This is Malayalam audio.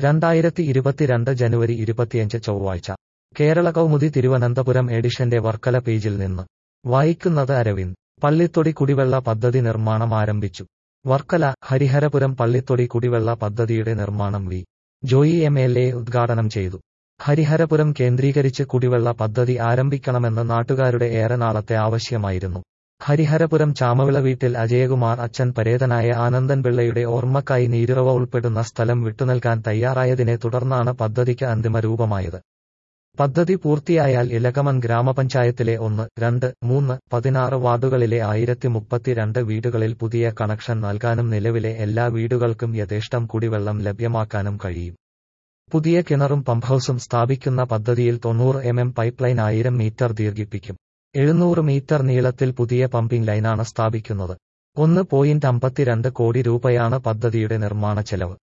രണ്ടായിരത്തി ഇരുപത്തിരണ്ട് ജനുവരി ഇരുപത്തിയഞ്ച് ചൊവ്വാഴ്ച കേരള കൗമുദി തിരുവനന്തപുരം എഡിഷന്റെ വർക്കല പേജിൽ നിന്ന് വായിക്കുന്നത് അരവിന്ദ് പള്ളിത്തൊടി കുടിവെള്ള പദ്ധതി നിർമ്മാണം ആരംഭിച്ചു വർക്കല ഹരിഹരപുരം പള്ളിത്തൊടി കുടിവെള്ള പദ്ധതിയുടെ നിർമ്മാണം V Joy M L A ഉദ്ഘാടനം ചെയ്തു ഹരിഹരപുരം കേന്ദ്രീകരിച്ച് കുടിവെള്ള പദ്ധതി ആരംഭിക്കണമെന്ന് നാട്ടുകാരുടെ ഏറെ നാളത്തെ ആവശ്യമായിരുന്നു ഹരിഹരപുരം ചാമവിള വീട്ടിൽ അജയകുമാർ അച്ഛൻ പരേതനായ ആനന്ദൻ പിള്ളയുടെ ഓർമ്മക്കായി നീരുറവ ഉൾപ്പെടുന്ന സ്ഥലം വിട്ടുനൽകാൻ തയ്യാറായതിനെ തുടർന്നാണ് പദ്ധതിക്ക് അന്തിമ രൂപമായത് പദ്ധതി പൂർത്തിയായാൽ ഇലകമൺ ഗ്രാമപഞ്ചായത്തിലെ ഒന്ന് രണ്ട് മൂന്ന് പതിനാറ് വാർഡുകളിലെ ആയിരത്തി മുപ്പത്തിരണ്ട് വീടുകളിൽ പുതിയ കണക്ഷൻ നൽകാനും നിലവിലെ എല്ലാ വീടുകൾക്കും യഥേഷ്ടം കുടിവെള്ളം ലഭ്യമാക്കാനും കഴിയും പുതിയ കിണറും പമ്പ് ഹൌസും സ്ഥാപിക്കുന്ന പദ്ധതിയിൽ തൊണ്ണൂറ് എം എം പൈപ്പ് ലൈൻ ആയിരം മീറ്റർ ദീർഘിപ്പിക്കും എഴുന്നൂറ് മീറ്റർ നീളത്തിൽ പുതിയ പമ്പിംഗ് ലൈനാണ് സ്ഥാപിക്കുന്നത് ഒന്ന് പോയിന്റ് അമ്പത്തിരണ്ട് കോടി രൂപയാണ് പദ്ധതിയുടെ നിർമ്മാണ ചെലവ്